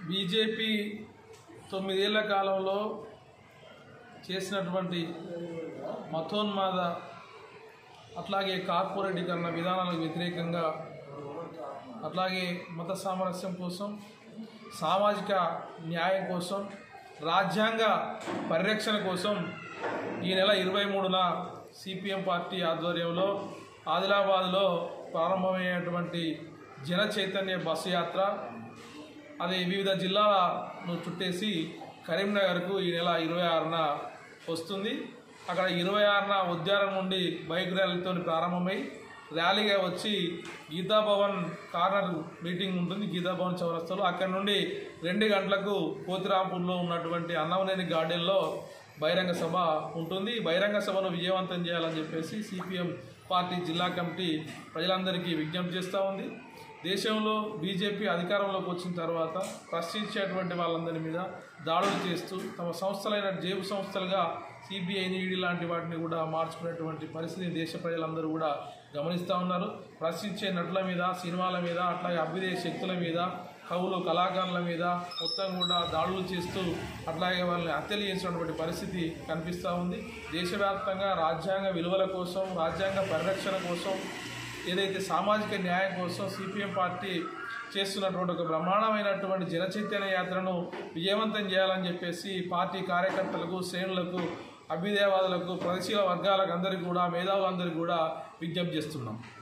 BJP తొమ్మిదేళ్ల కాలంలో చేసినటువంటి మతోన్మాద అట్లాగే కార్పొరేటీకరణ విధానాలకు వ్యతిరేకంగా అట్లాగే మత సామరస్యం కోసం సామాజిక న్యాయం కోసం రాజ్యాంగ పరిరక్షణ కోసం ఈ నెల ఇరవై మూడున సిపిఎం పార్టీ ఆధ్వర్యంలో ఆదిలాబాద్లో ప్రారంభమైనటువంటి జన చైతన్య బస్సు యాత్ర అది వివిధ జిల్లాలను చుట్టేసి కరీంనగర్కు ఈ నెల ఇరవై ఆరున వస్తుంది అక్కడ ఇరవై ఆరున ఉద్యానం నుండి బైక్ ర్యాలీతో ప్రారంభమై ర్యాలీగా వచ్చి గీతాభవన్ కార్నర్ మీటింగ్ ఉంటుంది గీతాభవన్ చౌరస్తాలో అక్కడి నుండి రెండు గంటలకు పోతిరాంపూర్లో ఉన్నటువంటి అన్నవనేని గార్డెన్లో బహిరంగ సభ ఉంటుంది ఈ బహిరంగ సభను విజయవంతం చేయాలని చెప్పేసి సిపిఎం పార్టీ జిల్లా కమిటీ ప్రజలందరికీ విజ్ఞప్తి చేస్తూ ఉంది దేశంలో బీజేపీ అధికారంలోకి వచ్చిన తర్వాత ప్రశ్నించేటువంటి వాళ్ళందరి మీద దాడులు చేస్తూ తమ సంస్థలైన జేబు సంస్థలుగా సిబిఐ ఈడీ లాంటి వాటిని కూడా మార్చుకునేటువంటి పరిస్థితిని దేశ ప్రజలందరూ కూడా గమనిస్తూ ఉన్నారు ప్రశ్నించే నటుల మీద సినిమాల మీద అట్లాగే అభ్యుదయ శక్తుల మీద కవులు కళాకారుల మీద మొత్తం కూడా దాడులు చేస్తూ అట్లాగే వాళ్ళని హత్యలు చేసినటువంటి పరిస్థితి కనిపిస్తూ ఉంది దేశవ్యాప్తంగా రాజ్యాంగ విలువల కోసం రాజ్యాంగ పరిరక్షణ కోసం ఏదైతే సామాజిక న్యాయం కోసం సిపిఎం పార్టీ చేస్తున్నటువంటి ఒక బ్రహ్మాండమైనటువంటి జన చైతన్య యాత్రను విజయవంతం చేయాలని చెప్పేసి పార్టీ కార్యకర్తలకు శ్రేణులకు అభ్యుదయవాదులకు ప్రగతిశీల వర్గాలకు అందరికీ కూడా మేధావులందరికీ కూడా విజ్ఞప్తి చేస్తున్నాం